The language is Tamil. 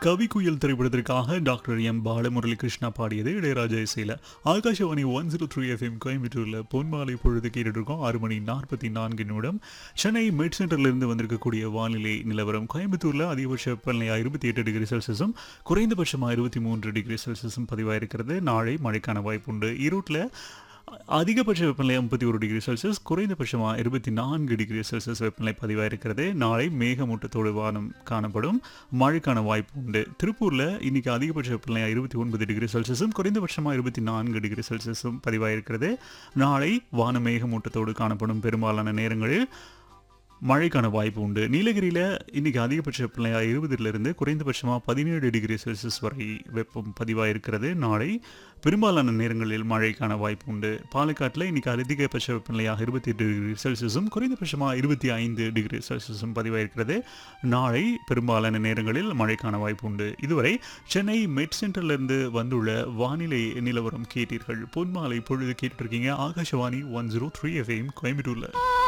கவிக்குயில் திரைப்படத்திற்காக டாக்டர் எம் பாலமுரளி கிருஷ்ணா பாடியது இளையராஜா இசையில் Akashvani one zero three FM கோயம்புத்தூரில் பொன்மாலை பொழுது கேட்டுட்டு இருக்கோம் ஆறு மணி நாற்பத்தி நான்கு நிமிடம் சென்னை மெட் சென்டர்லேருந்து வந்திருக்கக்கூடிய வானிலை நிலவரம் கோயம்புத்தூரில் அதிகபட்ச வெப்பநிலையாக இருபத்தி எட்டு டிகிரி செல்சியஸும் குறைந்தபட்சமாக இருபத்தி மூன்று டிகிரி செல்சியஸும் பதிவாயிருக்கிறது நாளை மழைக்கான வாய்ப்புண்டு ஈரோட்டில் அதிகபட்ச வெப்பநிலை முப்பத்தி ஒரு டிகிரி செல்சியஸ் குறைந்தபட்சமாக இருபத்தி நான்கு டிகிரி செல்சியஸ் வெப்பநிலை பதிவாயிருக்கிறது நாளை மேகமூட்டத்தோடு வானம் காணப்படும் மழைக்கான வாய்ப்பு உண்டு திருப்பூரில் இன்னைக்கு அதிகபட்ச வெப்பநிலை இருபத்தி ஒன்பது டிகிரி செல்சியஸும் குறைந்தபட்சமாக இருபத்தி நான்கு டிகிரி செல்சியஸும் பதிவாயிருக்கிறது நாளை வான மேகமூட்டத்தோடு காணப்படும் பெரும்பாலான நேரங்களில் மழைக்கான வாய்ப்பு உண்டு நீலகிரியில் இன்னைக்கு அதிகபட்ச வெப்பநிலையாக இருபதுலேருந்து குறைந்தபட்சமாக பதினேழு டிகிரி செல்சியஸ் வரை வெப்பம் பதிவாயிருக்கிறது நாளை பெரும்பாலான நேரங்களில் மழைக்கான வாய்ப்பு உண்டு பாலக்காட்டில் இன்னைக்கு அதிகபட்ச வெப்பநிலையாக இருபத்தி எட்டு டிகிரி செல்சியஸும் குறைந்தபட்சமாக இருபத்தி ஐந்து டிகிரி செல்சியஸும் பதிவாயிருக்கிறது நாளை பெரும்பாலான நேரங்களில் மழைக்கான வாய்ப்பு உண்டு இதுவரை சென்னை மெட் சென்டர்லேருந்து வந்துள்ள வானிலை நிலவரம் கேட்டீர்கள் பொன்மாலை பொழுது கேட்டுருக்கீங்க Akashvani one zero three FM கோயம்புத்தூரில்